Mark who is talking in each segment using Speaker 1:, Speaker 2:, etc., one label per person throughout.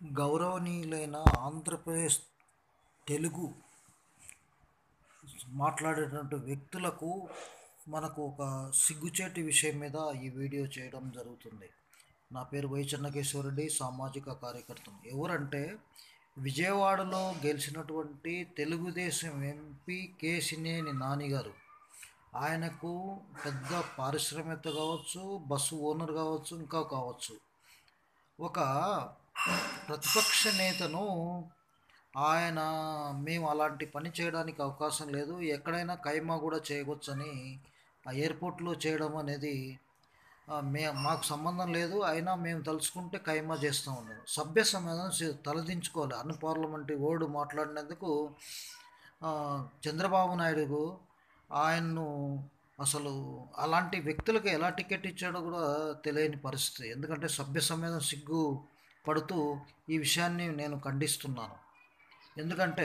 Speaker 1: గౌరవనీయులైన ఆంధ్రప్రదేశ్ తెలుగు మాట్లాడేటటువంటి వ్యక్తులకు మనకు ఒక సిగ్గుచేటు విషయం మీద ఈ వీడియో చేయడం జరుగుతుంది నా పేరు వై చెన్నకేశ్వరరెడ్డి సామాజిక కార్యకర్తను ఎవరంటే విజయవాడలో గెలిచినటువంటి తెలుగుదేశం ఎంపీ కేసినేని నాని గారు ఆయనకు పెద్ద పారిశ్రామికత కావచ్చు బస్సు ఓనర్ కావచ్చు ఇంకా కావచ్చు ఒక ప్రతిపక్ష నేతను ఆయన మేము అలాంటి పని చేయడానికి అవకాశం లేదు ఎక్కడైనా కైమా కూడా చేయవచ్చని ఆ ఎయిర్పోర్ట్లో చేయడం అనేది ఆ, మే మాకు సంబంధం లేదు అయినా మేము తలుచుకుంటే కైమా చేస్తూ ఉన్నాం సభ్య సమాధానం చే- తలదించుకోవాలి అన్ పార్లమెంటరీ వర్డ్ మాట్లాడినందుకు ఆ, చంద్రబాబు నాయుడుకు ఆయన్ను అసలు అలాంటి వ్యక్తులకు ఎలా టికెట్ ఇచ్చాడో కూడా తెలియని పరిస్థితి ఎందుకంటే సభ్య సమాధానం సిగ్గు పడుతూ ఈ విషయాన్ని నేను ఖండిస్తున్నాను ఎందుకంటే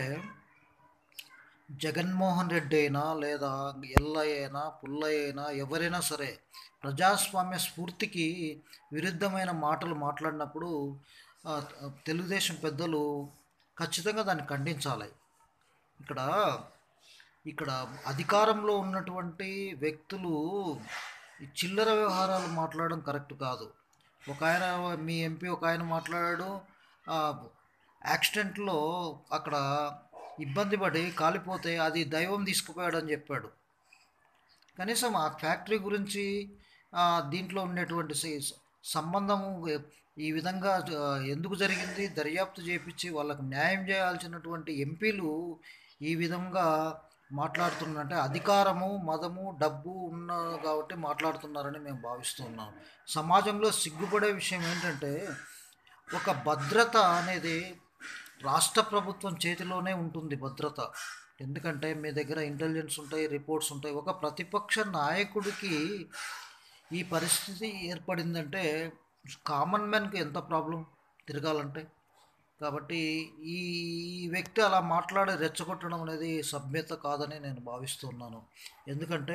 Speaker 1: జగన్మోహన్ రెడ్డి అయినా లేదా ఎల్లయ్య అయినా పుల్లయ్య అయినా ఎవరైనా సరే ప్రజాస్వామ్య స్ఫూర్తికి విరుద్ధమైన మాటలు మాట్లాడినప్పుడు ఆ, తెలుగుదేశం పెద్దలు ఖచ్చితంగా దాన్ని ఖండించాలి ఇక్కడ ఇక్కడ అధికారంలో ఉన్నటువంటి వ్యక్తులు ఈ చిల్లర వ్యవహారాలు మాట్లాడడం కరెక్ట్ కాదు ఒక ఆయన మీ ఎంపీ ఒక ఆయన మాట్లాడాడు ఆ, యాక్సిడెంట్లో అక్కడ ఇబ్బంది పడి కాలిపోతే అది దైవం తీసుకుపోయాడని చెప్పాడు కనీసం ఆ ఫ్యాక్టరీ గురించి ఆ, దీంట్లో ఉండేటువంటి సి- సంబంధము ఈ విధంగా ఆ, ఎందుకు జరిగింది దర్యాప్తు చేపించి వాళ్ళకు న్యాయం చేయాల్సినటువంటి ఎంపీలు ఈ విధంగా మాట్లాడుతున్నారంటే అధికారము మదము డబ్బు ఉన్న కాబట్టి మాట్లాడుతున్నారని మేము భావిస్తున్నాం సమాజంలో సిగ్గుపడే విషయం ఏంటంటే ఒక భద్రత అనేది రాష్ట్ర ప్రభుత్వం చేతిలోనే ఉంటుంది భద్రత ఎందుకంటే మీ దగ్గర ఇంటెలిజెన్స్ ఉంటాయి రిపోర్ట్స్ ఉంటాయి ఒక ప్రతిపక్ష నాయకుడికి ఈ పరిస్థితి ఏర్పడిందంటే కామన్ మ్యాన్కి ఎంత ప్రాబ్లం తిరగాలంటే కాబట్టి ఈ వ్యక్తి అలా మాట్లాడి రెచ్చగొట్టడం అనేది సభ్యత కాదని నేను భావిస్తున్నాను ఎందుకంటే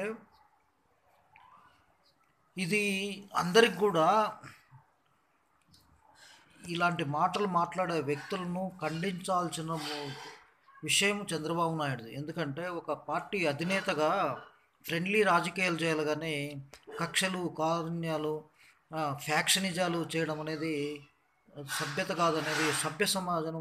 Speaker 1: ఇది అందరికి కూడా ఇలాంటి మాటలు మాట్లాడే వ్యక్తులను ఖండించాల్సిన ము- విషయం చంద్రబాబు నాయుడు ఎందుకంటే ఒక పార్టీ అధినేతగా ఫ్రెండ్లీ రాజకీయాలు చేయాలి కానీ కక్షలు కారుణ్యాలు ఆ, ఫ్యాక్షనిజాలు చేయడం అనేది సభ్యత కాదనేది సభ్య సమాజం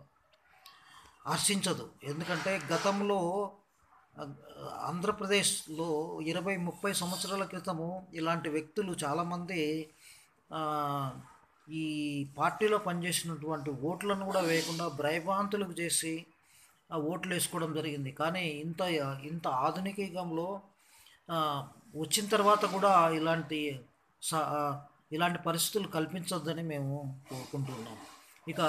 Speaker 1: హర్షించదు ఎందుకంటే గతంలో ఆ, ఆంధ్రప్రదేశ్లో ఇరవై ముప్పై సంవత్సరాల క్రితము ఇలాంటి వ్యక్తులు చాలామంది ఆ, ఈ పార్టీలో పనిచేసినటువంటి ఓట్లను కూడా వేయకుండా భయభ్రాంతులకు చేసి ఆ ఓట్లు వేసుకోవడం జరిగింది కానీ ఇంత ఇంత ఆధునిక యుగంలో ఆ, వచ్చిన తర్వాత కూడా ఇలాంటి స- ఆ, ఇలాంటి పరిస్థితులు కల్పించొద్దని మేము కోరుకుంటున్నాం ఇక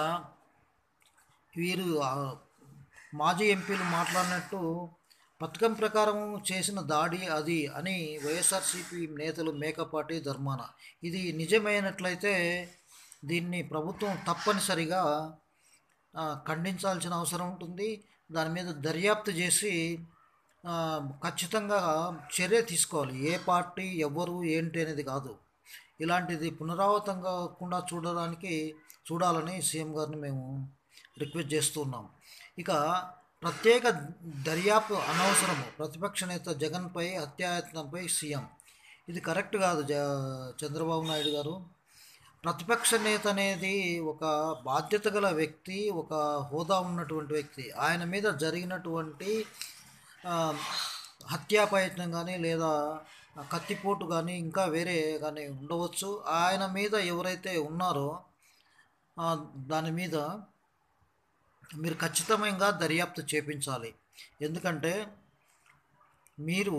Speaker 1: వీరు ఆ, మాజీ ఎంపీలు మాట్లాడినట్టు పథకం ప్రకారం చేసిన దాడి అది అని వైఎస్ఆర్సీపీ నేతలు మేకపాటి ధర్మాన ఇది నిజమైనట్లయితే దీన్ని ప్రభుత్వం తప్పనిసరిగా ఆ, ఖండించాల్సిన అవసరం ఉంటుంది దాని మీద దర్యాప్తు చేసి ఆ, ఖచ్చితంగా చర్య తీసుకోవాలి ఏ పార్టీ ఎవరు ఏంటి అనేది కాదు ఇలాంటిది పునరావృతం కాకుండా చూడడానికి చూడాలని సీఎం గారిని మేము రిక్వెస్ట్ చేస్తున్నాం ఇక ప్రత్యేక దర్యాప్తు అనవసరము ప్రతిపక్ష నేత జగన్పై హత్యాయత్నంపై సీఎం ఇది కరెక్ట్ కాదు జ చంద్రబాబు నాయుడు గారు ప్రతిపక్ష నేత అనేది ఒక బాధ్యత గల వ్యక్తి ఒక హోదా ఉన్నటువంటి వ్యక్తి ఆయన మీద జరిగినటువంటి ఆ, హత్యా ప్రయత్నం కానీ లేదా కత్తిపోటు కానీ ఇంకా వేరే కానీ ఉండవచ్చు ఆయన మీద ఎవరైతే ఉన్నారో ఆ, దాని మీద మీరు ఖచ్చితంగా దర్యాప్తు చేపించాలి ఎందుకంటే మీరు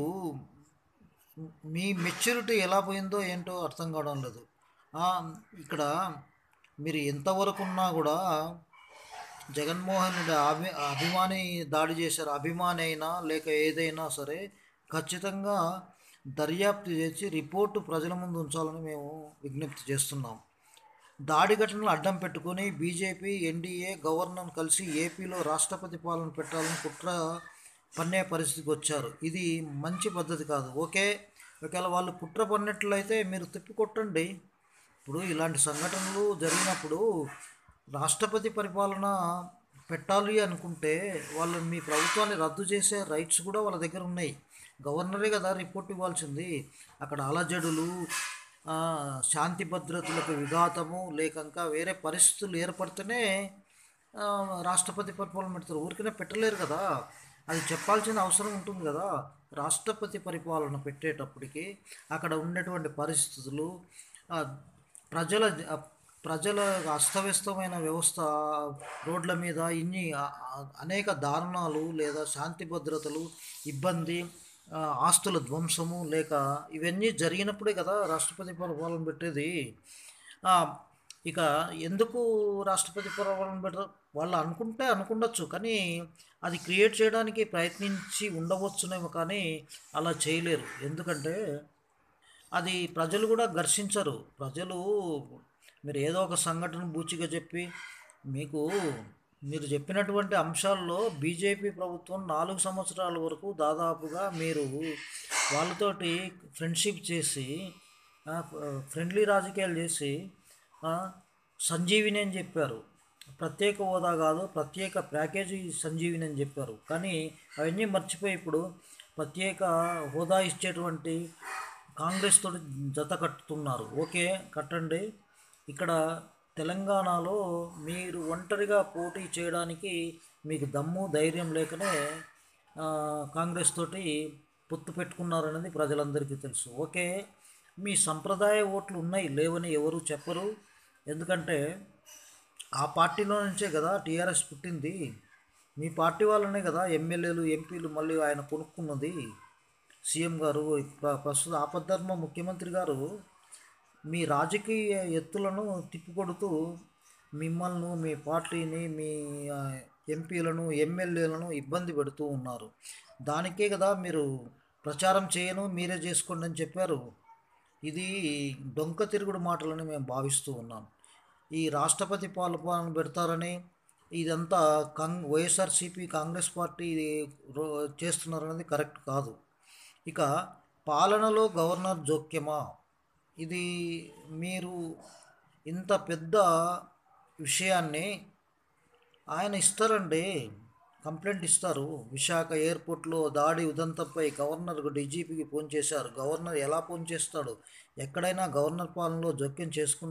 Speaker 1: మీ మెచ్యూరిటీ ఎలా పోయిందో ఏంటో అర్థం కావడం లేదు ఆ, ఇక్కడ మీరు ఎంతవరకు ఉన్నా కూడా జగన్మోహన్ రెడ్డి అభి అభిమాని దాడి చేశారు అభిమాని అయినా లేక ఏదైనా సరే ఖచ్చితంగా దర్యాప్తు చేసి రిపోర్టు ప్రజల ముందు ఉంచాలని మేము విజ్ఞప్తి చేస్తున్నాం దాడి ఘటనలు అడ్డం పెట్టుకుని బీజేపీ ఎన్డీఏ గవర్నర్ కలిసి ఏపీలో రాష్ట్రపతి పాలన పెట్టాలని కుట్ర పన్నే పరిస్థితికి వచ్చారు ఇది మంచి పద్ధతి కాదు ఓకే ఒకవేళ వాళ్ళు కుట్ర పన్నట్లయితే మీరు తిప్పి కొట్టండి ఇప్పుడు ఇలాంటి సంఘటనలు జరిగినప్పుడు రాష్ట్రపతి పరిపాలన పెట్టాలి అనుకుంటే వాళ్ళు మీ ప్రభుత్వాన్ని రద్దు చేసే రైట్స్ కూడా వాళ్ళ దగ్గర ఉన్నాయి గవర్నరే కదా రిపోర్ట్ ఇవ్వాల్సింది అక్కడ అలజడులు ఆ, శాంతి భద్రతలకు విఘాతము లేక ఇంకా వేరే పరిస్థితులు ఏర్పడితేనే ఆ, రాష్ట్రపతి పరిపాలన పెడతారు ఊరికనే పెట్టలేరు కదా అది చెప్పాల్సిన అవసరం ఉంటుంది కదా రాష్ట్రపతి పరిపాలన పెట్టేటప్పటికి అక్కడ ఉన్నటువంటి పరిస్థితులు ఆ, ప్రజల ఆ, ప్రజల అస్తవ్యస్తమైన వ్యవస్థ రోడ్ల మీద ఇన్ని ఆ- ఆ- అనేక దారుణాలు లేదా శాంతి భద్రతలు ఇబ్బంది ఆ, ఆస్తుల ధ్వంసము లేక ఇవన్నీ జరిగినప్పుడే కదా రాష్ట్రపతి పరిపాలన పెట్టేది ఆ, ఇక ఎందుకు రాష్ట్రపతి పరిపాలన పెట్టారు వాళ్ళు అనుకుంటే అనుకుండొచ్చు కానీ అది క్రియేట్ చేయడానికి ప్రయత్నించి ఉండవచ్చునేమో కానీ అలా చేయలేరు ఎందుకంటే అది ప్రజలు కూడా ఘర్షించరు ప్రజలు మీరు ఏదో ఒక సంఘటన బూచిగా చెప్పి మీకు మీరు చెప్పినటువంటి అంశాల్లో బీజేపీ ప్రభుత్వం నాలుగు సంవత్సరాల వరకు దాదాపుగా మీరు వాళ్ళతోటి ఫ్రెండ్షిప్ చేసి ఆ, ఫ్రెండ్లీ రాజకీయాలు చేసి ఆ, సంజీవిని అని చెప్పారు ప్రత్యేక హోదా కాదు ప్రత్యేక ప్యాకేజీ సంజీవిని అని చెప్పారు కానీ అవన్నీ మర్చిపోయి ఇప్పుడు ప్రత్యేక హోదా ఇచ్చేటువంటి కాంగ్రెస్ తోటి జత కట్టుతున్నారు ఓకే కట్టండి ఇక్కడ తెలంగాణలో మీరు ఒంటరిగా పోటీ చేయడానికి మీకు దమ్ము ధైర్యం లేకనే ఆ, కాంగ్రెస్ తోటి పొత్తు పెట్టుకున్నారనేది ప్రజలందరికీ తెలుసు ఓకే మీ సంప్రదాయ ఓట్లు ఉన్నాయి లేవని ఎవరు చెప్పరు ఎందుకంటే ఆ పార్టీలో నుంచే కదా టీఆర్ఎస్ పుట్టింది మీ పార్టీ వాళ్ళనే కదా ఎమ్మెల్యేలు ఎంపీలు మళ్ళీ ఆయన కొనుక్కున్నది సీఎం గారు ప్ర- ప్రస్తుత ఆపద్ధర్మ ముఖ్యమంత్రి గారు మీ రాజకీయ ఎత్తులను తిప్పికొడుతూ మిమ్మల్ని మీ పార్టీని మీ ఆ, ఎంపీలను ఎమ్మెల్యేలను ఇబ్బంది పెడుతూ ఉన్నారు దానికే కదా మీరు ప్రచారం చేయను మీరే చేసుకోండి అని చెప్పారు ఇది డొంక తిరుగుడు మాటలని మేము భావిస్తూ ఉన్నాం ఈ రాష్ట్రపతి పాలన పెడతారని ఇదంతా కాంగ్ వైఎస్ఆర్సీపీ కాంగ్రెస్ పార్టీ ఇది రో- చేస్తున్నారనేది కరెక్ట్ కాదు ఇక పాలనలో గవర్నర్ జోక్యమా ఇది మీరు ఇంత పెద్ద విషయాన్ని ఆయన ఇస్తారండి కంప్లైంట్ ఇస్తారు విశాఖ ఎయిర్పోర్ట్లో దాడి ఉదంతంపై గవర్నర్కు డీజీపీకి ఫోన్ చేశారు గవర్నర్ ఎలా ఫోన్ చేస్తాడు ఎక్కడైనా గవర్నర్ పాలనలో జోక్యం చేసుకు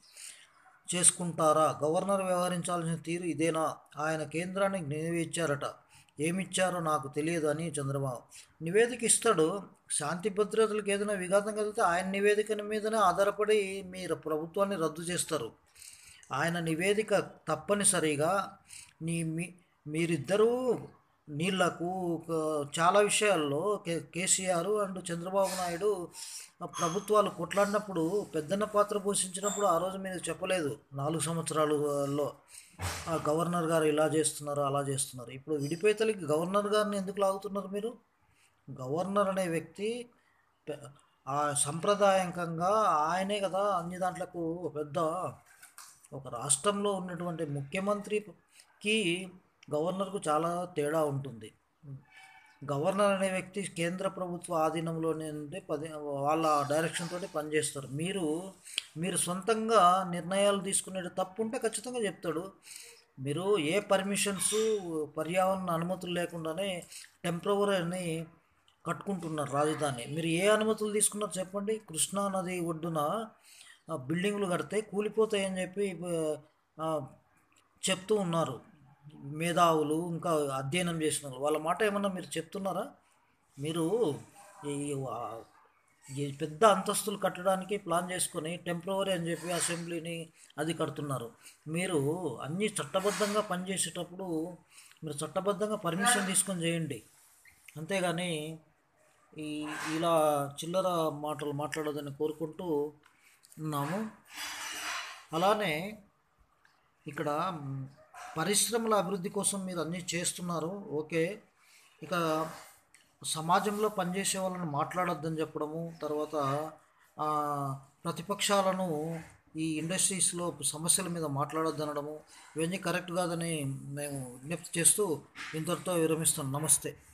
Speaker 1: చేసుకుంటారా గవర్నర్ వ్యవహరించాల్సిన తీరు ఇదేనా ఆయన కేంద్రానికి నివేదించారట ఏమిచ్చారో నాకు తెలియదు అని చంద్రబాబు నివేదిక ఇస్తాడు శాంతి భద్రతలకు ఏదైనా విఘాతం కలిగితే ఆయన నివేదిక మీదనే ఆధారపడి మీరు ప్రభుత్వాన్ని రద్దు చేస్తారు ఆయన నివేదిక తప్పనిసరిగా నీ మీ మీరిద్దరూ నీళ్లకు ఒక చాలా విషయాల్లో K KCR and Chandrababu Naidu ఆ ప్రభుత్వాలు కొట్లాడినప్పుడు పెద్దన్న పాత్ర పోషించినప్పుడు ఆ రోజు మీరు చెప్పలేదు నాలుగు సంవత్సరాలలో ఆ గవర్నర్ గారు ఇలా చేస్తున్నారు అలా చేస్తున్నారు ఇప్పుడు విడిపోయితలకి గవర్నర్ గారిని ఎందుకు లాగుతున్నారు మీరు గవర్నర్ అనే వ్యక్తి పె- ఆ సంప్రదాయకంగా ఆయనే కదా అన్ని దాంట్లకు పెద్ద ఒక రాష్ట్రంలో ఉన్నటువంటి ముఖ్యమంత్రికి గవర్నర్కు చాలా తేడా ఉంటుంది గవర్నర్ అనే వ్యక్తి కేంద్ర ప్రభుత్వ ఆధీనంలోనే ఉంటే పది వాళ్ళ డైరెక్షన్ తోటి పనిచేస్తారు మీరు మీరు సొంతంగా నిర్ణయాలు తీసుకునే తప్పు ఉంటే ఖచ్చితంగా చెప్తాడు మీరు ఏ పర్మిషన్స్ పర్యావరణ అనుమతులు లేకుండానే టెంపరవరీ అని కట్టుకుంటున్నారు రాజధాని మీరు ఏ అనుమతులు తీసుకున్నారు చెప్పండి కృష్ణా నది ఒడ్డున ఆ, బిల్డింగ్లు కడితే కూలిపోతాయని చెప్పి ఆ, చెప్తూ ఉన్నారు మేధావులు ఇంకా అధ్యయనం చేసిన వాళ్ళు. వాళ్ళ మాట ఏమన్నా మీరు చెప్తున్నారా మీరు ఈ ఆ- ఈ పెద్ద అంతస్తులు కట్టడానికి ప్లాన్ చేసుకొని టెంపరవరీ అని చెప్పి అసెంబ్లీని అది కడుతున్నారు మీరు అన్నీ చట్టబద్ధంగా పనిచేసేటప్పుడు మీరు చట్టబద్ధంగా పర్మిషన్ తీసుకొని చేయండి అంతేగాని ఈ ఇలా చిల్లర మాటలు మాట్లాడదని కోరుకుంటూ ఉన్నాము అలానే ఇక్కడ మ్, పరిశ్రమల అభివృద్ధి కోసం మీరు అన్నీ చేస్తున్నారు ఓకే ఇక సమాజంలో పనిచేసే వాళ్ళని మాట్లాడొద్దని చెప్పడము తర్వాత ఆ, ప్రతిపక్షాలను ఈ ఇండస్ట్రీస్లో సమస్యల మీద మాట్లాడొద్దనడము ఇవన్నీ కరెక్ట్ కాదని మేము విజ్ఞప్తి చేస్తూ ఇంతటితో విరమిస్తున్నాం నమస్తే